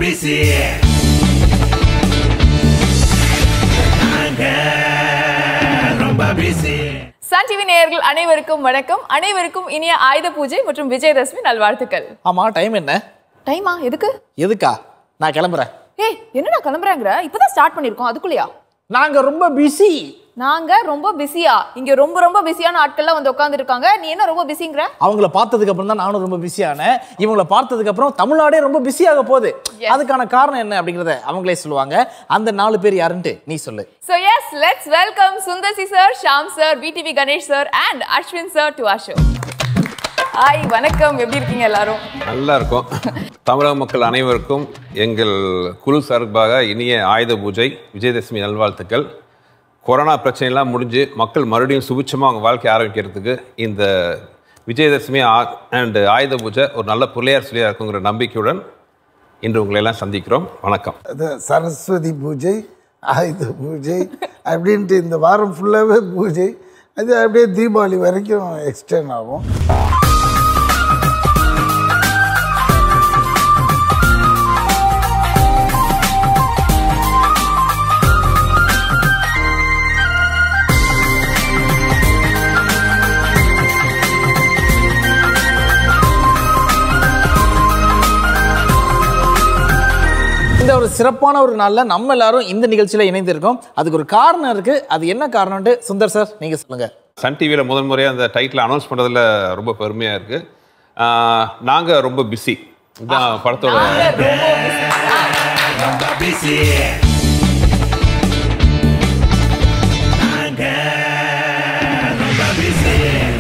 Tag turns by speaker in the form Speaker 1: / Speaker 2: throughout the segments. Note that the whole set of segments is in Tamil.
Speaker 1: busy. நாங்க ரொம்ப busy.
Speaker 2: சன் டிவி நேயர்கள் அனைவருக்கும் வணக்கம் அனைவருக்கும் இனிய ஆயுத பூஜை மற்றும் விஜயதசமி நல்வாழ்த்துக்கள்
Speaker 3: ஆமா டைம் என்ன
Speaker 2: டைமா எதுக்கு
Speaker 3: எதுக்கா நான் கிளம்புறேன்
Speaker 2: ஏய் என்னடா கிளம்புறாங்கிற இப்பதான் ஸ்டார்ட் பண்ணிருக்கோம் அதுக்குள்ளயா
Speaker 3: நாங்க ரொம்ப பிஸி
Speaker 2: நாங்க ரொம்ப பிஸியா இங்க ரொம்ப ரொம்ப பிஸியான ஆட்கள்லாம் வந்து உட்கார்ந்து இருக்காங்க நீ என்ன ரொம்ப பிஸிங்கிற
Speaker 3: அவங்கள பார்த்ததுக்கு அப்புறம் தான் நானும் ரொம்ப பிஸியானேன் இவங்கள பார்த்ததுக்கு அப்புறம் தமிழ்நாடே ரொம்ப பிஸியாக போகுது
Speaker 2: Yes.
Speaker 3: அதுக்கான காரணம் என்ன அப்படிங்கறத அவங்களே சொல்லுவாங்க அந்த நாலு பேர் யாருன்ட்டு நீ சொல்லு
Speaker 2: So yes, let's welcome Sundarsi sir, Sham sir, BTV Ganesh sir and Ashwin sir to our show. Hi வணக்கம் எப்படி இருக்கீங்க எல்லாரும்
Speaker 4: நல்லா இருக்கும் தமிழக மக்கள் அனைவருக்கும் எங்கள் குழு சார்பாக இனிய ஆயுத பூஜை விஜயதசமி நல்வாழ்த்துக்கள் கொரோனா பிரச்சனைலாம் முடிஞ்சு மக்கள் மறுபடியும் சுபிட்சமாக அவங்க வாழ்க்கை ஆரம்பிக்கிறதுக்கு இந்த விஜயதசமி அண்ட் ஆயுத பூஜை ஒரு நல்ல பிள்ளையார் சொல்லியாக இருக்குங்கிற நம்பிக்கையுடன் இன்று உங்களை எல்லாம் சந்திக்கிறோம் வணக்கம்
Speaker 5: அது சரஸ்வதி பூஜை ஆயுத பூஜை அப்படின்ட்டு இந்த வாரம் ஃபுல்லாகவே பூஜை அது அப்படியே தீபாவளி வரைக்கும் எக்ஸ்டெண்ட் ஆகும்
Speaker 3: இந்த ஒரு சிறப்பான ஒரு நாள்ல நம்ம எல்லாரும் இந்த நிகழ்ச்சியில இணைந்திருக்கோம் அதுக்கு ஒரு காரணம் இருக்கு அது என்ன காரணம்ட்டு சுந்தர் சார் நீங்க சொல்லுங்க
Speaker 4: சன் டிவியில் முதல் முறையாக அந்த டைட்டில் அனௌன்ஸ் பண்ணுறதுல ரொம்ப பெருமையாக இருக்குது நாங்கள் ரொம்ப பிஸி இதுதான் படத்தோட
Speaker 1: ரொம்ப busy. நாங்க ரொம்ப busy.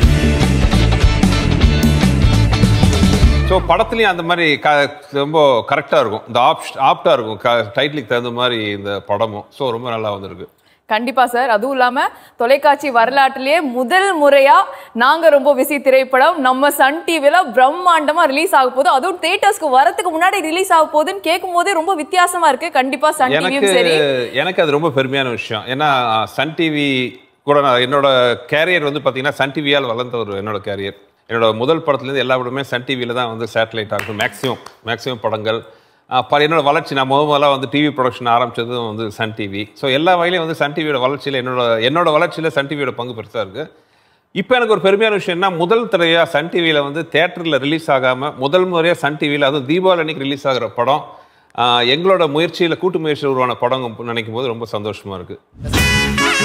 Speaker 4: ஸோ படத்துலையும் அந்த மாதிரி க ரொம்ப கரெக்டாக இருக்கும் இந்த ஆப் ஆப்டாக இருக்கும் க டைட்டிலுக்கு தகுந்த மாதிரி இந்த படமும் ஸோ ரொம்ப நல்லா வந்திருக்கு
Speaker 2: கண்டிப்பா சார் அதுவும் இல்லாம தொலைக்காட்சி வரலாற்றிலேயே முதல் முறையா நாங்க ரொம்ப பிஸி திரைப்படம் நம்ம சன் டிவில பிரம்மாண்டமா ரிலீஸ் ஆக போகுது அதுவும் தியேட்டர்ஸ்க்கு வரதுக்கு முன்னாடி ரிலீஸ் ஆக போகுதுன்னு கேட்கும் போதே ரொம்ப வித்தியாசமா இருக்கு கண்டிப்பா சன்
Speaker 4: எனக்கு
Speaker 2: டிவியும் சரி
Speaker 4: எனக்கு அது ரொம்ப பெருமையான விஷயம் ஏன்னா சன் டிவி கூட நான் என்னோட கேரியர் வந்து பார்த்தீங்கன்னா சன் டிவியால் வளர்ந்த ஒரு என்னோட கேரியர் என்னோட முதல் படத்துலேருந்து எல்லா படமே சன் டிவியில் தான் வந்து சேட்டலைட் ஆகும் மேக்ஸிமம் மேக்ஸிமம் படங்கள் ஆஹ் ப- என்னோட வளர்ச்சி நான் முத முதல்ல வந்து டிவி ப்ரொடக்ஷன் ஆரம்பிச்சதும் வந்து சன் டிவி ஸோ எல்லா வகையிலையும் வந்து சன் டிவியோட வளர்ச்சியில் என்னோட என்னோட வளர்ச்சியில் சன் டிவியோட பங்கு பெருசாக இருக்குது இப்போ எனக்கு ஒரு பெருமையான விஷயம் என்ன முதல் தடவையாக சன் டிவியில் வந்து தேட்டரில் ரிலீஸ் ஆகாமல் முதல் முறையாக சன் டிவியில் அதுவும் தீபாவளி அன்னைக்கு ரிலீஸ் ஆகிற படம் ஆஹ் எங்களோட முயற்சியில் கூட்டு முயற்சியில் உருவான படம் நினைக்கும் போது ரொம்ப சந்தோஷமாக இருக்குது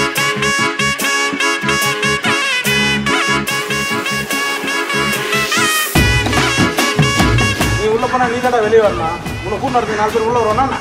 Speaker 3: நீ உள்ள போனா நீ தானே வெளியே வரலாம் உன்னை கூட்டு நடத்தி நாலு பேர் உள்ள வரணும்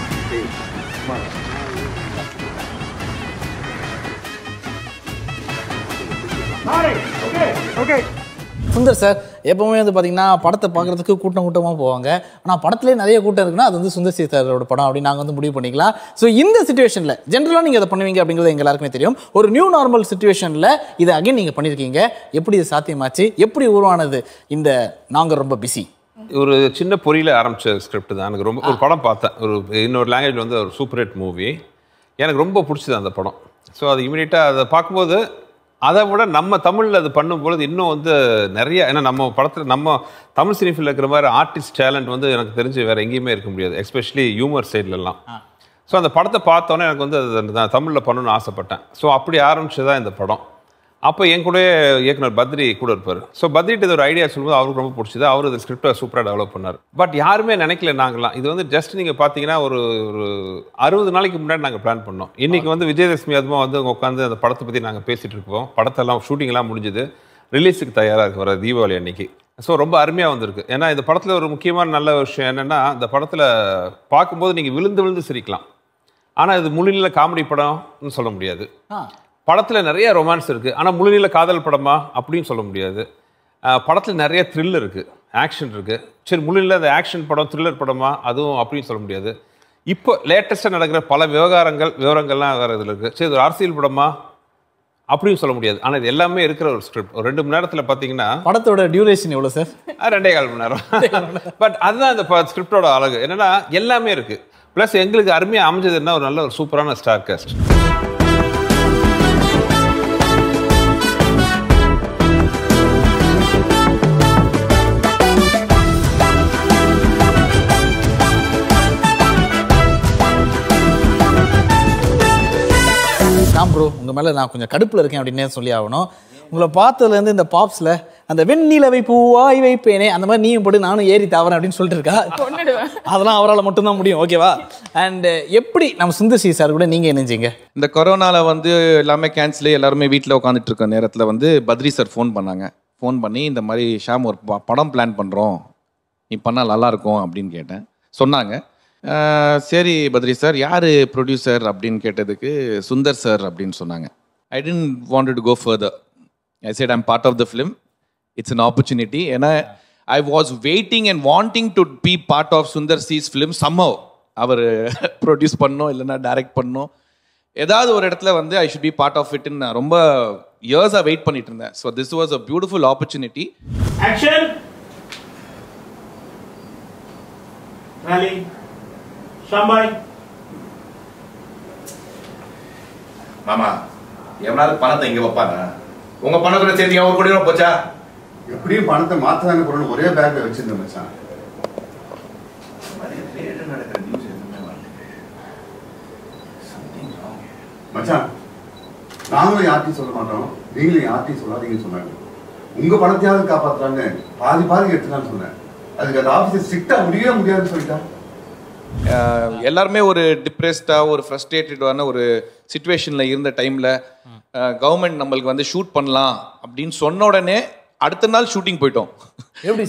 Speaker 3: சுந்தர் சார் எப்பவுமே வந்து பார்த்தீங்கன்னா படத்தை பார்க்கறதுக்கு கூட்டம் கூட்டமாக போவாங்க ஆனால் படத்துலேயே நிறைய கூட்டம் இருக்குன்னா அது வந்து சுந்தர் சி சாரோட படம் அப்படின்னு நாங்கள் வந்து முடிவு பண்ணிக்கலாம் ஸோ இந்த சுச்சுவேஷனில் ஜென்ரலாக நீங்கள் அதை பண்ணுவீங்க அப்படிங்கிறது எங்க எல்லாருக்குமே தெரியும் ஒரு நியூ நார்மல் சுச்சுவேஷனில் இதை அகைன் நீங்கள் பண்ணியிருக்கீங்க எப்படி இது சாத்தியமாச்சு எப்படி உருவானது இந்த நாங்கள் ரொம்ப பிஸி
Speaker 4: ஒரு சின்ன பொறியில் ஆரம்பிச்ச ஸ்கிரிப்ட் தான் எனக்கு ரொம்ப ஒரு படம் பார்த்தேன் ஒரு இன்னொரு லாங்குவேஜ் வந்து ஒரு சூப்பர் ஹிட் மூவி எனக்கு ரொம்ப பிடிச்சது அந்த படம் ஸோ அது இமீடியட்டாக அதை பார்க்கும்போது அதை விட நம்ம தமிழில் அது பண்ணும்பொழுது இன்னும் வந்து நிறைய ஏன்னா நம்ம படத்தில் நம்ம தமிழ் சினிஃபில் இருக்கிற மாதிரி ஆர்டிஸ்ட் டேலண்ட் வந்து எனக்கு தெரிஞ்சு வேறு எங்கேயுமே இருக்க முடியாது எஸ்பெஷலி ஹியூமர் சைட்லலாம் ஸோ அந்த படத்தை பார்த்தோன்னே எனக்கு வந்து அது நான் தமிழில் பண்ணணும்னு ஆசைப்பட்டேன் ஸோ அப்படி ஆரம்பிச்சது தான் இந்த படம் அப்போ என் கூட இயக்குனர் பத்ரி கூட இருப்பார் ஸோ பத்ரிட்டு இது ஒரு ஐடியா சொல்லும்போது அவருக்கு ரொம்ப பிடிச்சது அவர் இந்த ஸ்கிரிப்டை சூப்பராக டெவலப் பண்ணார் பட் யாருமே நினைக்கல நாங்களாம் இது வந்து ஜஸ்ட் நீங்கள் பார்த்தீங்கன்னா ஒரு ஒரு அறுபது நாளைக்கு முன்னாடி நாங்கள் பிளான் பண்ணோம் இன்னைக்கு வந்து விஜயதசமி அதுமா வந்து உட்காந்து அந்த படத்தை பற்றி நாங்கள் பேசிகிட்டு இருக்கோம் படத்தெல்லாம் ஷூட்டிங்லாம் முடிஞ்சுது ரிலீஸுக்கு தயாராக இருக்கு வர தீபாவளி அன்னைக்கு ஸோ ரொம்ப அருமையாக வந்திருக்கு ஏன்னா இந்த படத்தில் ஒரு முக்கியமான நல்ல விஷயம் என்னென்னா இந்த படத்தில் பார்க்கும்போது நீங்கள் விழுந்து விழுந்து சிரிக்கலாம் ஆனால் இது முழுநில காமெடி படம்னு சொல்ல முடியாது படத்தில் நிறைய ரொமான்ஸ் இருக்குது ஆனால் முழுநில காதல் படமா அப்படின்னு சொல்ல முடியாது படத்தில் நிறைய த்ரில் இருக்குது ஆக்ஷன் இருக்குது சரி முழுநில அந்த ஆக்ஷன் படம் த்ரில்லர் படமா அதுவும் அப்படின்னு சொல்ல முடியாது இப்போ லேட்டஸ்ட்டாக நடக்கிற பல விவகாரங்கள் விவரங்கள்லாம் வேறு இதில் இருக்குது சரி இது ஒரு அரசியல் படமா அப்படின்னு சொல்ல முடியாது ஆனால் இது எல்லாமே இருக்கிற ஒரு ஸ்கிரிப்ட் ஒரு ரெண்டு மணி நேரத்தில் பார்த்தீங்கன்னா
Speaker 3: படத்தோட டியூரேஷன் எவ்வளோ சார்
Speaker 4: அது ரெண்டே கால் மணி நேரம் பட் அதுதான் இந்த ஸ்கிரிப்டோட அழகு என்னன்னா எல்லாமே இருக்கு ப்ளஸ் எங்களுக்கு அருமையாக அமைஞ்சதுன்னா ஒரு நல்ல ஒரு சூப்பரான ஸ்டார் காஸ்ட்
Speaker 3: ப்ரோ உங்கள் மேலே நான் கொஞ்சம் கடுப்பில் இருக்கேன் அப்படின்னே சொல்லி ஆகணும் உங்களை பார்த்ததுலேருந்து இந்த பாப்ஸில் அந்த வெண்ணிலவை பூவாய் வைப்பேனே அந்த மாதிரி நீயும் போட்டு நானும் ஏறி தாவறேன் அப்படின்னு சொல்லிட்டு இருக்கா
Speaker 2: கொன்னுடுவேன்
Speaker 3: அதெல்லாம் அவரால் மட்டும்தான் முடியும் ஓகேவா அண்ட் எப்படி நம்ம சுந்தர் சி சார் கூட நீங்கள் இணைஞ்சீங்க
Speaker 6: இந்த கொரோனாவில் வந்து எல்லாமே கேன்சலு எல்லாருமே வீட்டில் உட்காந்துட்டு இருக்க நேரத்தில் வந்து பத்ரி சார் ஃபோன் பண்ணாங்க ஃபோன் பண்ணி இந்த மாதிரி ஷாம் ஒரு ப- படம் பிளான் பண்ணுறோம் நீ பண்ணால் நல்லாயிருக்கும் அப்படின்னு கேட்டேன் சொன்னாங்க அஹ், சரி பத்ரி சார் யார் ப்ரொடியூசர் அப்படின்னு கேட்டதுக்கு சுந்தர் சார் அப்படின்னு சொன்னாங்க I tend wanted to go further I said I'm part of the film it's an opportunity ஏன்னா I was waiting and wanting to be part of Sundar C's film somehow அவர் ப்ரொடியூஸ் பண்ணணும் இல்லைன்னா டைரக்ட் பண்ணணும் ஏதாவது ஒரு இடத்துல வந்து I should be part of இட்னு நான் ரொம்ப இயர்ஸாக வெயிட் பண்ணிட்டு இருந்தேன் so this was a beautiful opportunity
Speaker 1: Action! Rally. Shambai.
Speaker 6: மாமா எவனாவது பணத்தை இங்கே வைப்பாங்க உங்கள் பணம் கூட சேர்த்து ஒரு கோடி ரூபா போச்சா
Speaker 7: எப்படியும் பணத்தை மாத்தான பொருள் ஒரே பேக்ல வச்சிருந்தேன் மச்சான் மச்சான் நாங்களும் யார்ட்டையும் சொல்ல மாட்டோம் நீங்களும் யார்ட்டையும் சொல்லாதீங்கன்னு சொன்னாங்க உங்க பணத்தையாவது காப்பாத்துறாங்க பாதி பாதி எடுத்துக்கலாம்னு சொன்னேன் அதுக்கு அந்த ஆபீஸ் ஸ்ட்ரிக்டா முடியவே முடியாதுன்னு சொல்லிட்டா
Speaker 6: அஹ் எல்லாருமே ஒரு டிப்ரெஸ்டாக ஒரு ஃப்ரஸ்ட்ரேட்டடான ஒரு சுச்சுவேஷனில் இருந்த டைமில் கவர்மெண்ட் நம்மளுக்கு வந்து ஷூட் பண்ணலாம் அப்படின்னு சொன்ன உடனே அடுத்த நாள் ஷூட்டிங் போயிட்டோம்
Speaker 3: எப்படி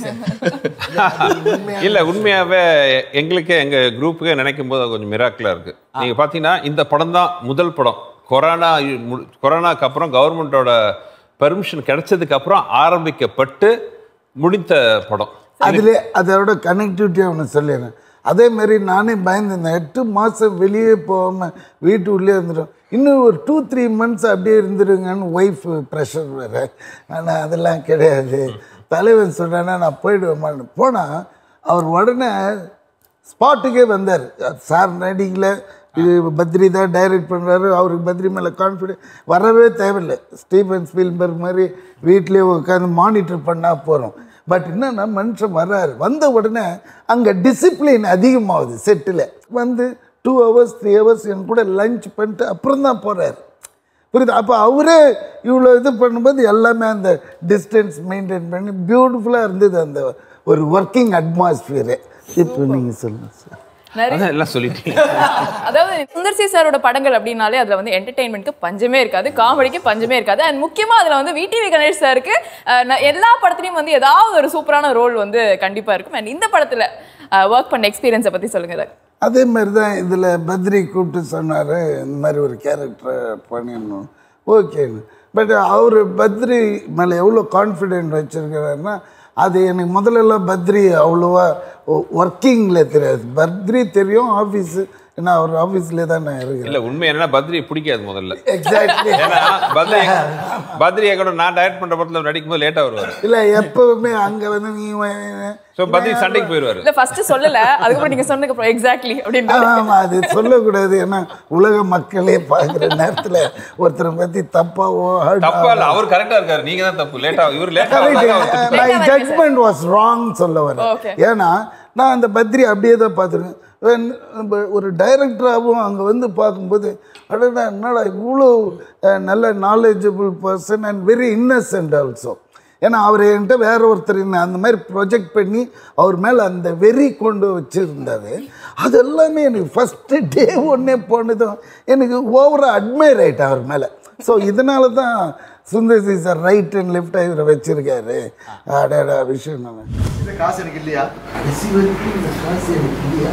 Speaker 3: சார்
Speaker 4: இல்ல உண்மையாவே எங்களுக்கே எங்க குரூப்புக்கே நினைக்கும் போது அது கொஞ்சம் மிராக்கிளா இருக்கு நீங்க பாத்தீங்கன்னா இந்த படம் தான் முதல் படம் கொரோனா மு- கொரோனாக்கு அப்புறம் கவர்மெண்டோட பெர்மிஷன் கிடைச்சதுக்கு அப்புறம் ஆரம்பிக்கப்பட்டு முடித்த படம்
Speaker 5: அதில் அதோட கனெக்டிவிட்டி அவனை சொல்லிடுறேன் அதே மாதிரி நானே பயந்துருந்தேன் எட்டு மாதம் வெளியே போகாமல் வீட்டு உள்ளே இருந்துடும் இன்னும் ஒரு டூ த்ரீ மந்த்ஸ் அப்படியே இருந்துருங்கன்னு ஒய்ஃப் ப்ரெஷர் வேறு ஆனால் அதெல்லாம் கிடையாது தலைவன் சொல்கிறேன்னா நான் போயிடுவேன் போனால் அவர் உடனே ஸ்பாட்டுக்கே வந்தார் சார் நடிக்கல இது பத்ரி தான் டைரக்ட் பண்ணுறாரு அவருக்கு பத்ரி மேலே கான்ஃபிடென்ட் வரவே தேவையில்லை ஸ்டீஃபன் ஸ்பீல்பர்க் மாதிரி வீட்லேயே உட்காந்து மானிட்டர் பண்ணால் போகிறோம் பட் என்னன்னா மனுஷன் வர்றாரு வந்த உடனே அங்கே டிசிப்ளின் அதிகமாகுது செட்டில் வந்து டூ ஹவர்ஸ் த்ரீ ஹவர்ஸ் என் கூட லஞ்ச் பண்ணிட்டு அப்புறம் தான் போகிறாரு புரியுது அப்போ அவரே இவ்வளோ இது பண்ணும்போது எல்லாமே அந்த டிஸ்டன்ஸ் மெயின்டைன் பண்ணி பியூட்டிஃபுல்லாக இருந்தது அந்த ஒரு ஒர்க்கிங் அட்மாஸ்பியரு இப்போ நீங்கள் சொல்லுங்கள் சார்
Speaker 2: நிறைய
Speaker 4: அதான் எல்லாம் சொல்லிட்டீங்க
Speaker 2: அதாவது சுந்தர் சி சாரோட படங்கள் அப்படின்னாலே அதுல வந்து என்டர்டைன்மெண்ட்க்கு பஞ்சமே இருக்காது காமெடிக்கு பஞ்சமே இருக்காது அண்ட் முக்கியமா அதுல வந்து விடிவி கணேஷ் சாருக்கு அஹ், நான் எல்லா படத்துலயும் வந்து ஏதாவது ஒரு சூப்பரான ரோல் வந்து கண்டிப்பா இருக்கும் அண்ட் இந்த படத்துல ஒர்க் பண்ண எக்ஸ்பீரியன்ஸை பத்தி சொல்லுங்க சார்
Speaker 5: அதே மாதிரி தான் இதில் பத்ரி கூப்பிட்டு சொன்னார் இந்த மாதிரி ஒரு கேரக்டரை பண்ணிடணும் ஓகேன்னு பட் அவர் பத்ரி மேலே எவ்வளோ கான்ஃபிடென்ட் வச்சுருக்கிறாருன்னா அது எனக்கு முதல்லலாம் பத்ரி அவ்வளோவா ஒர்க்கிங்கில் தெரியாது பத்ரி தெரியும் ஆஃபீஸு ஏன்னா அவர் ஆஃபீஸ்லேயே தான் நான் இருக்கிறேன்
Speaker 4: இல்ல உண்மை என்னன்னா பத்ரி பிடிக்காது முதல்ல
Speaker 5: எக்ஸாக்ட்லி
Speaker 4: ஏன்னா பத்ரி பத்ரி கூட நான் டயட் பண்ற படத்துல நடிக்கும் போது லேட்டா வருவாரு
Speaker 5: இல்லை எப்பவுமே அங்கே வந்து நீ
Speaker 4: சோ பத்ரி சண்டைக்கு போயிடுவாரு
Speaker 2: இல்ல ஃபர்ஸ்ட் சொல்லல அதுக்கப்புறம் நீங்க சொன்னதுக்கு அப்புறம் எக்ஸாக்ட்லி அப்படின்னு
Speaker 5: ஆமா அது சொல்லக்கூடாது ஏன்னா உலக மக்களே பார்க்குற நேரத்தில் ஒருத்தரை பற்றி தப்பாவோ hurt
Speaker 4: தப்பா இல்ல அவர் கரெக்டா இருக்காரு நீங்க தான் தப்பு லேட்டா இவர் லேட்டா
Speaker 5: மை ஜட்மெண்ட் வாஸ் ராங் சொல்ல வரேன்
Speaker 2: Okay.
Speaker 5: ஏன்னா நான் அந்த பத்ரி அப்படியே தான் பார்த்துருக்கேன் When நம்ம ஒரு டைரக்டராகவும் அங்கே வந்து பார்க்கும்போது அடடா என்னடா இவ்வளோ அஹ், நல்ல knowledgeable person and very innocent also ஏன்னா அவர் என்கிட்ட வேற ஒருத்தர் என்ன அந்த மாதிரி ப்ரொஜெக்ட் பண்ணி அவர் மேலே அந்த வெறி கொண்டு வச்சுருந்தாரு அது எல்லாமே எனக்கு ஃபஸ்ட்டு டே ஒன்னே போனதும் எனக்கு ஓவராக அட்மையர் ஆயிட்டேன் அவர் மேலே ஸோ இதனால தான் Sundar C sir right and left இவரை வச்சிருக்காரு அடடா விஷயம் நம்ம
Speaker 7: இந்த காசு எனக்கு இல்லையா
Speaker 5: கடைசி வரைக்கும் இந்த காசு எனக்கு இல்லையா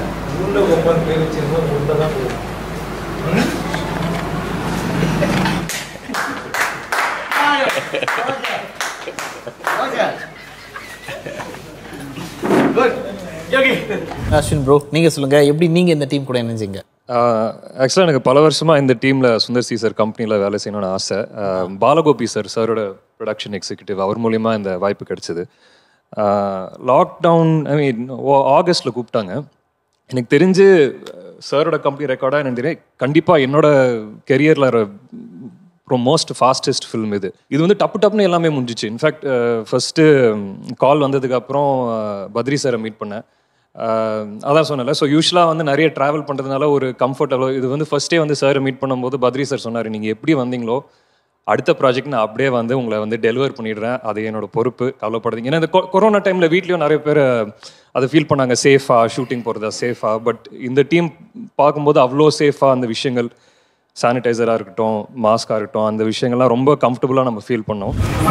Speaker 3: அஸ்வின் ப்ரோ நீங்கள் சொல்லுங்கள் எப்படி நீங்கள் இந்த டீம் கூட இணைஞ்சீங்க
Speaker 8: ஆக்சுவலாக எனக்கு பல வருஷமாக இந்த டீமில் சுந்தர் சி சார் கம்பெனியில் வேலை செய்யணும்னு ஆசை ஆஹ் பாலகோபி சார் சாரோட ப்ரொடக்ஷன் எக்ஸிக்யூட்டிவ் அவர் மூலிமா இந்த வாய்ப்பு கிடைச்சிது லாக்டவுன் ஐ மீன் ஆகஸ்ட்டில் கூப்பிட்டாங்க எனக்கு தெரிஞ்சு சாரோட கம்பெனி ரெக்கார்டாக எனக்கு தெரியும் கண்டிப்பாக என்னோட கெரியரில் அப்புறம் மோஸ்ட் ஃபாஸ்டஸ்ட் ஃபில்ம் இது இது வந்து டப்பு டப்புன்னு எல்லாமே முடிஞ்சிச்சு இன்ஃபேக்ட் ஃபஸ்ட்டு கால் வந்ததுக்கப்புறம் பத்ரி சாரை மீட் பண்ணேன் ஆஹ் அதான் சொன்னல ஸோ யூஸ்வலாக வந்து நிறைய ட்ராவல் பண்ணுறதுனால ஒரு கம்ஃபர்டபுள் இது வந்து ஃபர்ஸ்டே வந்து சார் மீட் பண்ணும்போது பத்ரி சார் சொன்னார் நீங்கள் எப்படி வந்தீங்களோ அடுத்த ப்ராஜெக்ட் நான் அப்படியே வந்து உங்களை வந்து டெலிவர் பண்ணிடுறேன் அது என்னோட பொறுப்பு கவலைப்படுறீங்க ஏன்னா இந்த கொ- கொரோனா டைமில் வீட்லேயும் நிறைய பேர் அதை ஃபீல் பண்ணாங்க சேஃபா ஷூட்டிங் போகிறதா சேஃபா பட் இந்த டீம் பார்க்கும்போது அவ்வளோ சேஃபாக அந்த விஷயங்கள் சானிடைசராக இருக்கட்டும் மாஸ்காக இருக்கட்டும் அந்த விஷயங்கள்லாம் ரொம்ப கம்ஃபர்டபுளாக நம்ம ஃபீல் பண்ணோம்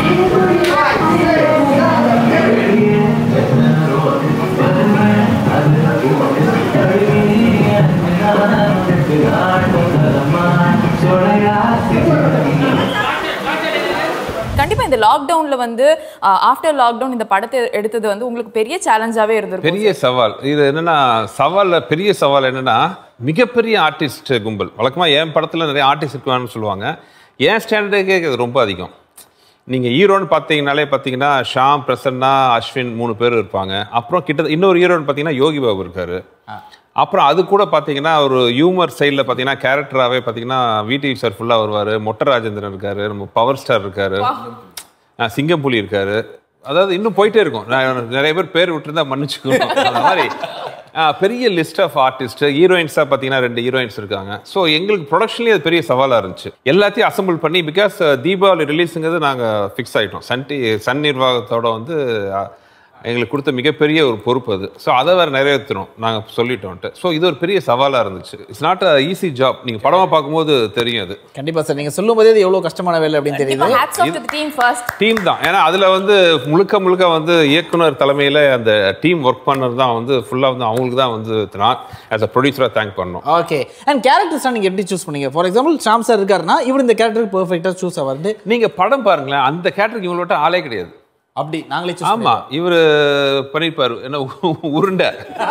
Speaker 2: கண்டிப்பா இந்த லாக்டவுன்ல வந்து ஆஃப்டர் லாக்டவுன் இந்த படத்தை எடுத்தது வந்து உங்களுக்கு பெரிய சேலஞ்சாவே இருந்திருக்கும்
Speaker 4: பெரிய சவால் இது என்னன்னா சவால்ல பெரிய சவால் என்னன்னா மிகப்பெரிய ஆர்டிஸ்ட் கும்பல் வழக்கமா என் படத்துல நிறைய ஆர்டிஸ்ட் இருக்குவான்னு சொல்லுவாங்க என் ஸ்டாண்டர்டுக்கே இது ரொம்ப அதிகம் நீங்க ஹீரோன்னு பார்த்தீங்கனாலே பார்த்தீங்கன்னா ஷாம் பிரசன்னா அஸ்வின் மூணு பேர் இருப்பாங்க அப்புறம் கிட்ட இன்னொரு ஹீரோன்னு பார்த்தீங்கன்னா யோகி பாபு இருக்காரு அப்புறம் அது கூட பார்த்தீங்கன்னா ஒரு ஹியூமர் சைடில் பார்த்தீங்கன்னா கேரக்டராகவே பார்த்தீங்கன்னா விடிவி சார் ஃபுல்லாக வருவார் மொட்டை ராஜேந்திரன் இருக்காரு நம்ம பவர் ஸ்டார் இருக்காரு ஆ, சிங்கம்புலி இருக்காரு அதாவது இன்னும் போயிட்டே இருக்கும் நான் நிறைய பேர் பேர் விட்டுருந்தா மன்னிச்சுக்கணும் அந்த மாதிரி ஆ, பெரிய லிஸ்ட் ஆஃப் ஆர்டிஸ்ட் ஹீரோயின்ஸாக பார்த்தீங்கன்னா ரெண்டு ஹீரோயின்ஸ் இருக்காங்க ஸோ எங்களுக்கு ப்ரொடக்ஷன்லேயே அது பெரிய சவாலாக இருந்துச்சு எல்லாத்தையும் அசம்பிள் பண்ணி பிகாஸ் தீபாவளி ரிலீஸுங்கிறது நாங்கள் ஃபிக்ஸ் ஆகிட்டோம் சன் டி சன் நிர்வாகத்தோட வந்து ஆ, எங்களுக்கு கொடுத்த மிகப்பெரிய ஒரு பொறுப்பு அது ஸோ அதை வேறு நிறைவேற்றணும் நாங்கள் சொல்லிட்டோன்ட்டு ஸோ இது ஒரு பெரிய சவாலாக இருந்துச்சு it's not a easy job நீங்கள் படமாக பார்க்கும்போது தெரியும் அது
Speaker 3: கண்டிப்பா சார் நீங்க சொல்லும் போதே இது எவ்வளவு கஷ்டமான வேலை அப்படின்னு
Speaker 2: கண்டிப்பா
Speaker 3: தெரியுது
Speaker 2: hats off to team first
Speaker 4: team தான் ஏன்னா அதில் வந்து முழுக்க முழுக்க வந்து இயக்குனர் தலைமையில் அந்த டீம் ஒர்க் பண்ணது தான் வந்து ஃபுல்லாக வந்து அவங்களுக்கு தான் வந்து நான் ஆஸ் அ ப்ரொடியூசராக தேங்க் பண்ணோம்
Speaker 3: ஓகே அண்ட் கேரக்டர்ஸ்லாம் நீங்க எப்படி சூஸ் பண்ணீங்க ஃபார் எக்ஸாம்பிள் ஷாம் சார் இருக்காருன்னா இவர் இந்த கேரக்டருக்கு பெர்ஃபெக்ட்டா சூஸ் ஆவாரு
Speaker 4: நீங்கள் படம் பாருங்களேன் அந்த கேட்டருக்கு இவங்களோட ஆளே கிடையாது
Speaker 3: அப்படி நாங்களே சூஸ்
Speaker 4: ஆமா இவர் பண்ணியிருப்பாரு என்ன உ- உருண்டை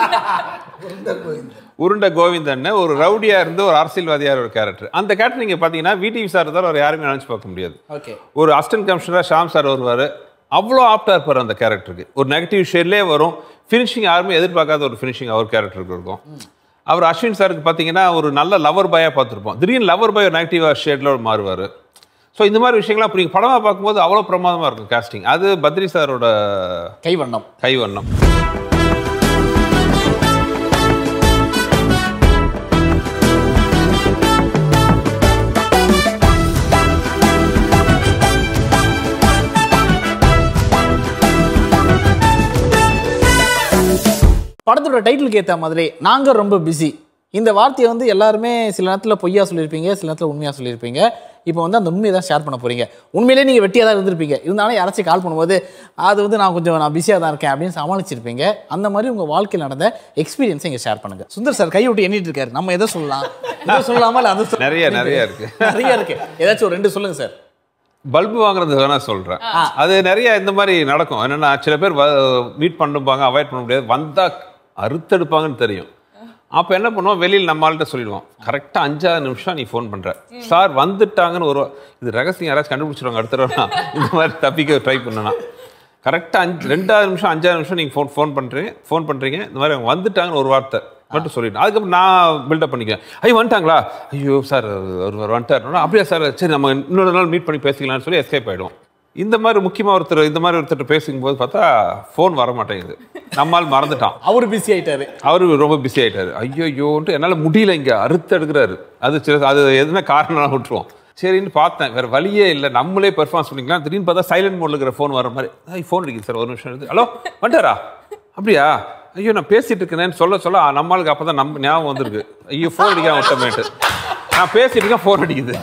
Speaker 4: உருண்டை கோவிந்தன் ஒரு ரவுடியா இருந்து ஒரு அரசியல்வாதியா ஒரு கேரக்டர் அந்த கேரக்டர் நீங்க பாத்தீங்கன்னா விடிவி சார் இருந்தாலும் அவர் யாருமே நினைச்சு பார்க்க முடியாது
Speaker 3: ஓகே
Speaker 4: ஒரு அசிஸ்டன்ட் கமிஷனராக ஷாம் சார் வருவார் அவ்வளோ ஆப்டாக இருப்பார் அந்த கேரக்டருக்கு ஒரு நெகட்டிவ் ஷேட்லேயே வரும் ஃபினிஷிங் யாருமே எதிர்பார்க்காத ஒரு ஃபினிஷிங் அவர் கேரக்டருக்கு இருக்கும் அவர் அஸ்வின் சாருக்கு பார்த்தீங்கன்னா ஒரு நல்ல லவர் பாயாக பார்த்துருப்போம் திடீர்னு லவர் பாய் ஒரு நெகட்டிவ் ஷேடில் மாறுவார் ஸோ இந்த மாதிரி விஷயங்கள்லாம் அப்படி படமாக பார்க்கும்போது அவ்வளோ பிரமாதமாக இருக்கும் காஸ்டிங் அது பத்ரி சாரோட
Speaker 3: கைவண்ணம்
Speaker 4: கைவண்ணம்
Speaker 3: படத்தோட டைட்டிலுக்கு ஏற்ற மாதிரி நாங்க ரொம்ப பிஸி இந்த வார்த்தையை வந்து எல்லாருமே சில நேரத்தில் பொய்யா சொல்லியிருப்பீங்க சில நேரத்தில் உண்மையாக சொல்லியிருப்பீங்க இப்போ வந்து அந்த உண்மையை தான் ஷேர் பண்ண போறீங்க உண்மையிலேயே நீங்கள் வெட்டியாக தான் இருந்திருப்பீங்க இருந்தாலும் யாராச்சும் கால் பண்ணும்போது அது வந்து நான் கொஞ்சம் நான் பிஸியாக தான் இருக்கேன் அப்படின்னு சமாளிச்சிருப்பீங்க அந்த மாதிரி உங்கள் வாழ்க்கையில் நடந்த எக்ஸ்பீரியன்ஸை இங்கே ஷேர் பண்ணுங்க சுந்தர் சார் கை விட்டு எண்ணிட்டு இருக்காரு நம்ம எதை சொல்லலாம் இதை சொல்லலாமா இல்லை அதை சொல்லலாமா?
Speaker 4: நிறைய, நிறைய இருக்கு.
Speaker 3: நிறைய இருக்கு ஏதாச்சும் ஒரு ரெண்டு சொல்லுங்க சார்
Speaker 4: பல்பு வாங்குறது வேணா சொல்கிறேன் அது நிறைய இந்த மாதிரி நடக்கும் என்னன்னா சில பேர் மீட் பண்ணுப்பாங்க அவாய்ட் பண்ண முடியாது வந்தா அறுத்தெடுப்பாங்கன்னு தெரியும் அப்போ என்ன பண்ணுவோம் வெளியில் நம்ம ஆள்கிட்ட சொல்லிடுவோம் கரெக்டாக அஞ்சாறு நிமிஷம் நீ ஃபோன் பண்ற சார் வந்துட்டாங்கன்னு ஒரு இது ரகசியம் யாராச்சும் கண்டுபிடிச்சிருவாங்க அடுத்த தடவை இந்த மாதிரி தப்பிக்க ட்ரை பண்ணனா கரெக்டாக அஞ்சு ரெண்டாவது நிமிஷம் அஞ்சாறு நிமிஷம் நீங்கள் ஃபோன் ஃபோன் பண்ணுறீங்க ஃபோன் பண்ணுறீங்க இந்த மாதிரி அவங்க வந்துட்டாங்கன்னு ஒரு வார்த்தை மட்டும் சொல்லிடணும் அதுக்கப்புறம் நான் பில்டப் பண்ணிக்குவேன் ஐயோ வந்துட்டாங்களா ஐயோ சார் அவர் வந்துட்டார் அப்படியா சார் சரி நம்ம இன்னொரு நாள் மீட் பண்ணி பேசிக்கலாம்னு சொல்லி எஸ்கேப் ஆகிடும் இந்த மாதிரி முக்கியமாக ஒருத்தர் இந்த மாதிரி ஒருத்தர் பேசும்போது பார்த்தா ஃபோன் வர மாட்டேங்குது நம்மால் மறந்துட்டான்
Speaker 3: அவர் பிஸி ஆயிட்டாரு
Speaker 4: அவரு ரொம்ப பிஸி ஆயிட்டாரு ஐயோயோன்ட்டு என்னால் முடியல இங்கே அறுத்து எடுக்கிறாரு அது சில அது எதுனா காரணம் விட்டுருவோம் சரின்னு பார்த்தேன் வேற வழியே இல்லை நம்மளே பெர்ஃபார்மன்ஸ் பண்ணிக்கலாம் திடீர்னு பார்த்தா சைலண்ட் மோட்ல இருக்கிற ஃபோன் வர மாதிரி ஃபோன் அடிக்குது சார் ஒரு நிமிஷம் எடுத்து ஹலோ வந்துட்டாரா அப்படியா ஐயோ நான் பேசிட்டு இருக்கேனேன்னு சொல்ல சொல்ல ஆ, நம்மளுக்கு அப்போ தான் நம்ம ஞாபகம் வந்திருக்கு ஐயோ ஃபோன் அடிக்காம விட்டமேட்டு நான் பேசிட்டு இருக்கேன் ஃபோன் அடிக்குது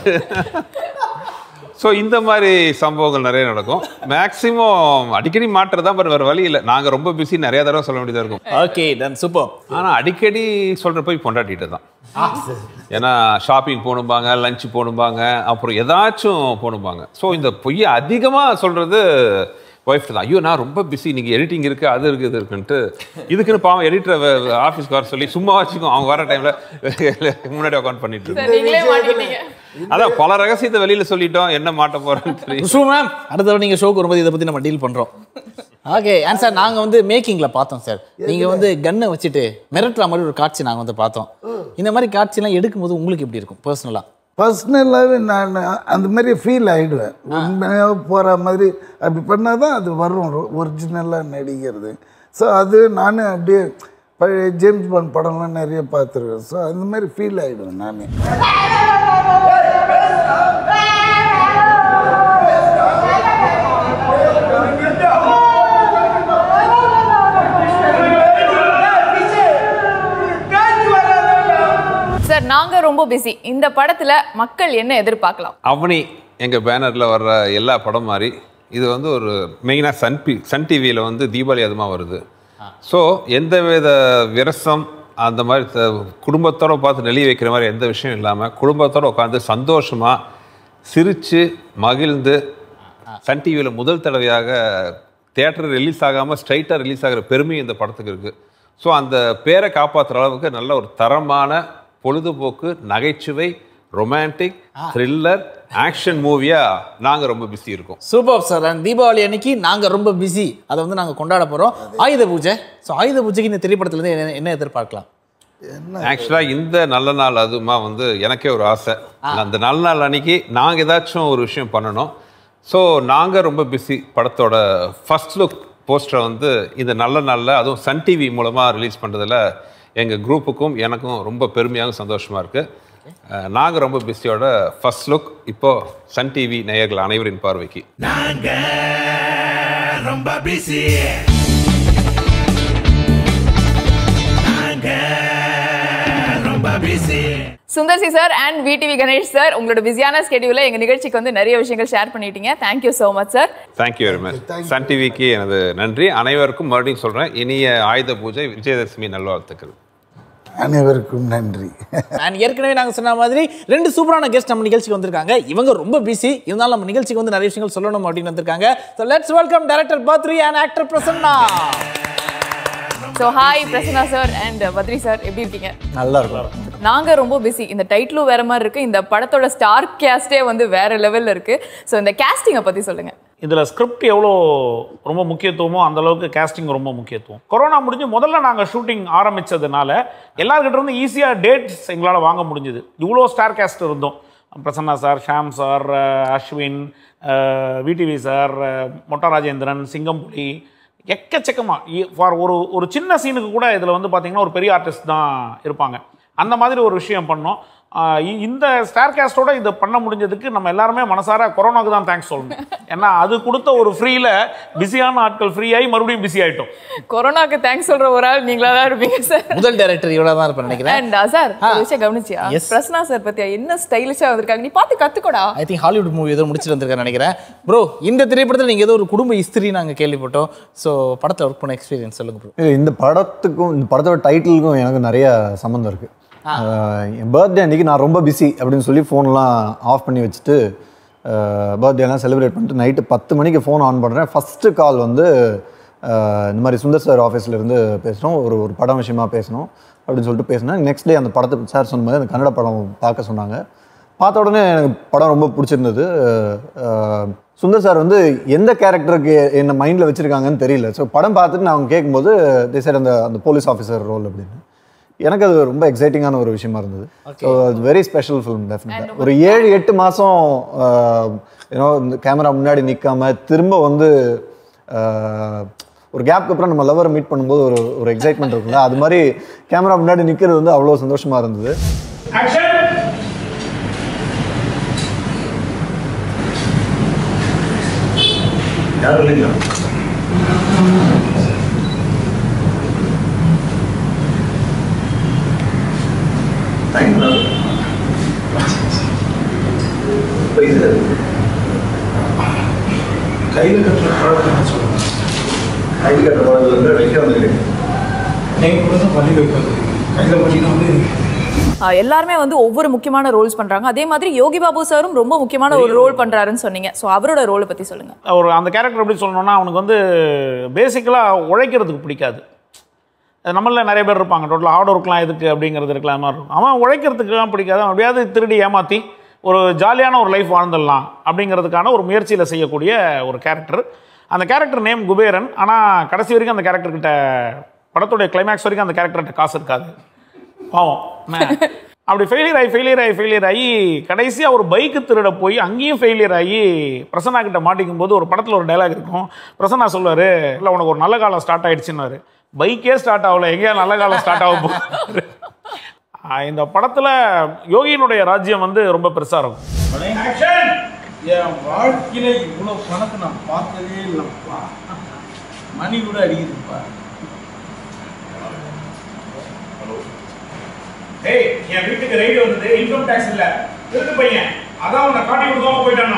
Speaker 4: ஸோ இந்த மாதிரி சம்பவங்கள் நிறைய நடக்கும் மேக்ஸிமம் அடிக்கடி மாட்டுறது தான் வேறு வழி இல்லை நாங்கள் ரொம்ப பிஸி நிறைய தடவை சொல்ல வேண்டியதாக இருக்கும்
Speaker 3: ஓகே டன் சூப்பர்
Speaker 4: ஆனால் அடிக்கடி சொல்கிற போய் பொண்டாட்டிட்டு தான் ஏன்னா ஷாப்பிங் போகணும்பாங்க லஞ்ச் போகணும்பாங்க அப்புறம் ஏதாச்சும் போகணும்பாங்க ஸோ இந்த பொய்யை அதிகமாக சொல்கிறது ஒய்ஃப் தான் ஐயோ நான் ரொம்ப பிஸி இன்னைக்கு எடிட்டிங் இருக்குது அது இருக்குது இது இருக்குன்ட்டு இதுக்குன்னு பாவம் எடிட்டரை ஆஃபீஸ்க்கு வர சொல்லி சும்மா வச்சுக்கும் அவங்க வர டைமில் முன்னாடி உட்காந்து பண்ணிட்டு இருக்கோம்
Speaker 2: நீங்களே மாட்டிக்கிட்டீங்க
Speaker 4: அதான் பல ரகசியத்தை வெளியில் சொல்லிட்டோம் என்ன மாட்ட போகிறோன்னு தெரியும்
Speaker 3: விஷ்ணு மேம் அடுத்த தடவை நீங்கள் ஷோக்கு வரும்போது இதை பற்றி நம்ம டீல் பண்ணுறோம் ஓகே அண்ட் சார் நாங்கள் வந்து மேக்கிங்கில் பார்த்தோம் சார் நீங்கள் வந்து கன்னை வச்சுட்டு மிரட்டுற மாதிரி ஒரு காட்சி நாங்கள் வந்து பார்த்தோம் இந்த மாதிரி காட்சிலாம் எடுக்கும்போது உங்களுக்கு எப்படி இருக்கும் பர்சனலாக
Speaker 5: பர்சனலாகவே நான் அந்த மாதிரி ஃபீல் ஆகிடுவேன் உண்மையாக போகிற மாதிரி அப்படி பண்ணால் தான் அது வரும் ஒரிஜினலாக நடிக்கிறது ஸோ அது நான் அப்படியே பழைய ஜேம்ஸ் பாண்ட் படம்லாம் நிறைய பார்த்துருக்கேன் ஸோ அந்த மாதிரி ஃபீல் ஆகிடுவேன் நானே
Speaker 2: சார் நாங்க ரொம்ப பிஸி இந்த படத்துல மக்கள் என்ன எதிர்பார்க்கலாம்
Speaker 4: அவனி எங்கள் பேனரில் வர்ற எல்லா படம் மாதிரி இது வந்து ஒரு மெயினாக சன் பி சன் டிவியில் வந்து தீபாவளி அதுமாக வருது ஸோ எந்த வித விரசம் அந்த மாதிரி த- குடும்பத்தோட பார்த்து நெளி வைக்கிற மாதிரி எந்த விஷயம் இல்லாமல் குடும்பத்தோட உட்காந்து சந்தோஷமாக சிரித்து மகிழ்ந்து சன் டிவியில் முதல் தடவையாக தியேட்டர் ரிலீஸ் ஆகாமல் ஸ்ட்ரைட்டாக ரிலீஸ் ஆகிற பெருமை இந்த படத்துக்கு இருக்குது ஸோ அந்த பேரை காப்பாற்றுற அளவுக்கு நல்ல ஒரு தரமான பொழுதுபோக்கு நகைச்சுவை ரொமான்டிக் த்ரில்லர் ஆக்ஷன் மூவியாக நாங்கள் ரொம்ப பிஸி இருக்கோம்
Speaker 3: சூப்பர் சார் அண்ட் தீபாவளி அன்னைக்கு நாங்க ரொம்ப பிஸி அதை வந்து நாங்க கொண்டாட போறோம் ஆயுத பூஜை ஸோ ஆயுத பூஜைக்கு இந்த திரைப்படத்துல இருந்து என்ன- என்ன எதிர்பார்க்கலாம்
Speaker 4: ஆக்சுவலாக இந்த நல்ல நாள் அதுமா வந்து எனக்கே ஒரு ஆசை அந்த நல்ல நாள் அன்னைக்கு நாங்கள் ஏதாச்சும் ஒரு விஷயம் பண்ணணும் ஸோ நாங்கள் ரொம்ப பிஸி படத்தோட ஃபர்ஸ்ட் லுக் போஸ்டரை வந்து இந்த நல்ல நாளில் அதுவும் சன் டிவி மூலமாக ரிலீஸ் பண்ணுறதுல எங்கள் குரூப்புக்கும் எனக்கும் ரொம்ப பெருமையாகவும் சந்தோஷமாக இருக்குது நாங்கள் ரொம்ப பிஸியோட ஃபர்ஸ்ட் லுக் இப்போ சன் டிவி நேயர்கள் அனைவரின் பார்வைக்கு
Speaker 1: ரொம்ப பிஸி ரொம்ப busy
Speaker 2: Sundar C sir and VTV Ganesh sir உங்களோட பிஸியான ஸ்கெடியூல எங்க நிகழ்ச்சிக்கு வந்து நிறைய விஷயங்கள் ஷேர் பண்ணிட்டீங்க thank you so much sir
Speaker 4: thank you very much Sun டிவிக்கு எனது நன்றி அனைவருக்கும் மறுபடியும் சொல்கிறேன் இனிய ஆயுத பூஜை விஜயதசமி நல்வாழ்த்துக்கள்
Speaker 5: அனைவருக்கும் நன்றி
Speaker 3: அண்ட் ஏற்கனவே நாங்க சொன்ன மாதிரி ரெண்டு சூப்பரான கெஸ்ட் நம்ம நிகழ்ச்சிக்கு வந்திருக்காங்க இவங்க ரொம்ப பிஸி இருந்தாலும் நம்ம நிகழ்ச்சிக்கு வந்து நிறைய விஷயங்கள் சொல்லணும் அப்படின்னு வந்திருக்காங்க so let's welcome director Badri and actor Prasanna
Speaker 2: so hi Prasanna sir and Badri sir எப்படி இருக்கீங்க
Speaker 9: நல்லா இருக்கும்
Speaker 2: நாங்க ரொம்ப பிஸி இந்த டைட்டிலும் வேற மாதிரி இருக்கு இந்த படத்தோட ஸ்டார் கேஸ்டே வந்து வேற லெவல்ல இருக்கு ஸோ இந்த கேஸ்டிங்கை பத்தி சொல்லுங்க
Speaker 1: இதில் ஸ்கிரிப்ட் எவ்வளோ ரொம்ப முக்கியத்துவமோ அந்த அளவுக்கு கேஸ்டிங் ரொம்ப முக்கியத்துவம் கொரோனா முடிஞ்சு முதல்ல நாங்கள் ஷூட்டிங் ஆரம்பிச்சதுனால எல்லார்கிட்ட இருந்து ஈஸியாக டேட்ஸ் எங்களால் வாங்க முடிஞ்சுது இவ்வளோ ஸ்டார் கேஸ்ட் இருந்தோம் பிரசன்னா சார் ஷாம் சார் அஹ், அஸ்வின் விடிவி சார் அஹ், மொட்டா ராஜேந்திரன் சிங்கம்புலி எக்கச்சக்கமாக ஃபார் ஒரு ஒரு சின்ன சீனுக்கு கூட இதில் வந்து பார்த்தீங்கன்னா ஒரு பெரிய ஆர்டிஸ்ட் தான் இருப்பாங்க அந்த மாதிரி ஒரு விஷயம் பண்ணோம் ஆஹ் இ- இந்த ஸ்டார் கேஸ்டோட இதை பண்ண முடிஞ்சதுக்கு நம்ம எல்லாருமே மனசார கொரோனாக்கு தான் தேங்க்ஸ் சொல்லணும் ஏன்னா அது கொடுத்த ஒரு ஃப்ரீல பிஸியான ஆட்கள் ஃப்ரீ ஆகி மறுபடியும் பிஸி ஆயிட்டோம்
Speaker 2: கொரோனாக்கு தேங்க்ஸ் சொல்ற ஒரு ஆள் நீங்களா தான் இருப்பீங்க சார்
Speaker 3: முதல் டைரக்டர் இவ்வளோ தான் இருப்பேன் நினைக்கிறேன்
Speaker 2: அண்ட் சார் ஒரு விஷயம் கவனிச்சியா
Speaker 3: Yes.
Speaker 2: பிரசன்னா சார் பத்தியா என்ன ஸ்டைலிஷா வந்திருக்காங்க நீ பார்த்து கத்துக்கோடா
Speaker 3: ஐ திங்க் ஹாலிவுட் மூவி ஏதோ முடிச்சுட்டு வந்திருக்கேன் நினைக்கிறேன் ப்ரோ இந்த திரைப்படத்தில் நீங்கள் ஏதோ ஒரு குடும்ப ஹிஸ்திரி நாங்கள் கேள்விப்பட்டோம் ஸோ படத்தில் ஒர்க் பண்ண எக்ஸ்பீரியன்ஸ் சொல்லுங்க ப்ரோ
Speaker 9: இல்ல, இந்த படத்துக்கும் இந்த படத்தோட டைட்டிலுக்கும் எனக்கு நிறைய சம்மந்தம் இருக்கு அஹ், என் பர்த்டே அன்னைக்கு நான் ரொம்ப பிஸி அப்படின்னு சொல்லி ஃபோன்லாம் ஆஃப் பண்ணி வச்சுட்டு பர்த்டேலாம் செலிப்ரேட் பண்ணிட்டு நைட்டு பத்து மணிக்கு ஃபோன் ஆன் பண்ணுறேன் ஃபஸ்ட்டு கால் வந்து அஹ், இந்த மாதிரி சுந்தர் சார் ஆஃபீஸ்லேருந்து பேசுகிறோம் ஒரு ஒரு படம் விஷயமா பேசணும் அப்படின்னு சொல்லிட்டு பேசினேன் நெக்ஸ்ட் டே அந்த படத்தை சார் சொன்ன மாதிரி அந்த கன்னட படம் பார்க்க சொன்னாங்க பார்த்த உடனே எனக்கு படம் ரொம்ப பிடிச்சிருந்தது அஹ், சுந்தர் சார் வந்து எந்த கேரக்டருக்கு என்ன மைண்டில் வச்சுருக்காங்கன்னு தெரியல ஸோ படம் பார்த்துட்டு நான் அவங்க கேட்கும்போது தே சார் அந்த அந்த போலீஸ் ஆஃபீஸர் ரோல் அப்படின்னு எனக்கு அது ரொம்ப எக்ஸைட்டிங்கான ஒரு விஷயமா இருந்தது ஸோ அது வெரி ஸ்பெஷல் ஃபிலிம் டெஃபினட்டாக ஒரு ஏழு எட்டு மாதம் ஏன்னோ இந்த கேமரா முன்னாடி நிற்காம திரும்ப வந்து அஹ், ஒரு கேப்க்கு அப்புறம் நம்ம லவரை மீட் பண்ணும்போது ஒரு ஒரு எக்ஸைட்மெண்ட் இருக்குல்ல அது மாதிரி கேமரா முன்னாடி நிற்கிறது வந்து அவ்வளோ சந்தோஷமா இருந்தது
Speaker 1: ஆக்ஷன்
Speaker 10: கையில் கட்டுற பழக்கம் சொல்லுங்க கையில் கட்டுற பழக்கம் வந்து வைக்க வந்துருக்கேன் நீங்கள் கூட தான் பண்ணி வைக்க வந்துருக்கீங்க கையில் பண்ணினா வந்து
Speaker 2: ஆஹ் எல்லாருமே வந்து ஒவ்வொரு முக்கியமான ரோல்ஸ் பண்றாங்க அதே மாதிரி யோகி பாபு சாரும் ரொம்ப முக்கியமான ஒரு ரோல் பண்றாருன்னு சொன்னீங்க ஸோ அவரோட ரோலை பத்தி சொல்லுங்க
Speaker 1: ஒரு அந்த கேரக்டர் எப்படி சொல்லணும்னா அவனுக்கு வந்து பேசிக்கலாக உழைக்கிறதுக்கு பிடிக்காது அது நம்மள நிறைய பேர் இருப்பாங்க டோட்டலாக ஹார்ட் ஒர்க்லாம் எதுக்கு அப்படிங்கிறது இருக்கலாம் அது மாதிரி இருக்கும் அவன் உழைக்கிறதுக்குலாம் பிடிக்காது அவன் எப்படியாவது திருடி ஏமாற்றி ஒரு ஜாலியான ஒரு லைஃப் வாழ்ந்துடலாம் அப்படிங்கிறதுக்கான ஒரு முயற்சியில் செய்யக்கூடிய ஒரு கேரக்டர் அந்த கேரக்டர் நேம் குபேரன் ஆனால் கடைசி வரைக்கும் அந்த கேரக்டர் கிட்ட படத்துடைய கிளைமேக்ஸ் வரைக்கும் அந்த கேரக்டர்கிட்ட காசு இருக்காது பாவம் என்ன? அப்படி ஃபெயிலியர் ஆகி ஃபெயிலியர் ஆகி ஃபெயிலியர் ஆகி கடைசியாக ஒரு பைக்கு திருட போய் அங்கேயும் ஃபெயிலியர் ஆகி பிரசன்னா கிட்ட மாட்டிக்கும் போது ஒரு படத்தில் ஒரு டைலாக் இருக்கும் பிரசன்னா சொல்லுவார் இல்லை உனக்கு ஒரு நல்ல காலம் ஸ்டார்ட் ஆயிடுச்சுன்னாரு பைக்கே ஸ்டார்ட் ஆகல எங்கேயா நல்ல காலம் ஸ்டார்ட் ஆக போகுது ஆஹ் இந்த படத்தில் யோகியினுடைய ராஜ்யம் வந்து ரொம்ப பெருசாக இருக்கும்
Speaker 10: என் வாழ்க்கையில இவ்வளவு பணத்தை நான் பார்த்ததே இல்லைப்பா மணி கூட அடிக்குதுப்பா
Speaker 1: டேய் என் வீட்டுக்கு ரைடு வந்தது இன்கம் டேக்ஸ் இல்ல திருட்டு பையன் அதான் உன்னை காட்டி கொடுக்காம போயிட்டானா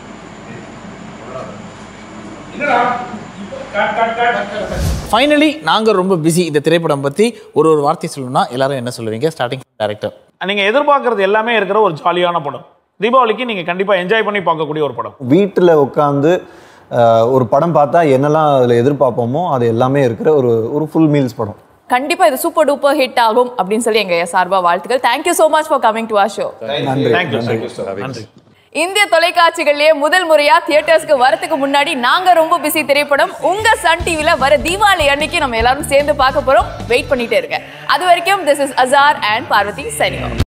Speaker 1: என்னடா கட் கட் கட்
Speaker 3: ஃபைனலி நாங்கள் ரொம்ப பிஸி இந்த திரைப்படம் பற்றி ஒரு ஒரு வார்த்தை சொல்லணும்னா எல்லாரும் என்ன சொல்லுவீங்க ஸ்டார்டிங் டேரக்டர்
Speaker 1: நீங்க எதிர்பார்க்கறது எல்லாமே இருக்கிற ஒரு ஜாலியான படம் தீபாவளிக்கு நீங்க கண்டிப்பா என்ஜாய் பண்ணி பார்க்கக்கூடிய ஒரு படம்
Speaker 9: வீட்டில் உட்காந்து ஒரு படம் பார்த்தா என்னெல்லாம் அதில் எதிர்பார்ப்போமோ அது எல்லாமே இருக்கிற ஒரு ஒரு ஃபுல் மீல்ஸ் படம்
Speaker 2: கண்டிப்பா இது சூப்பர் டூப்பர் ஹிட் ஆகும் அப்படின்னு சொல்லி எங்க சார்பா வாழ்த்துக்கள் thank you so much for coming to our show
Speaker 9: நன்றி
Speaker 1: தேங்க்யூ
Speaker 9: நன்றி
Speaker 1: நன்றி
Speaker 2: இந்திய தொலைக்காட்சிகள்லயே முதல் முறையா தியேட்டர்ஸ்க்கு வரதுக்கு முன்னாடி நாங்க ரொம்ப பிஸி திரைப்படம் உங்க சன் டிவில வர தீபாவளி அன்னைக்கு நம்ம எல்லாரும் சேர்ந்து பார்க்க போறோம் வெயிட் பண்ணிட்டே இருங்க அது வரைக்கும் this is Azhar and Parvathi சனிவா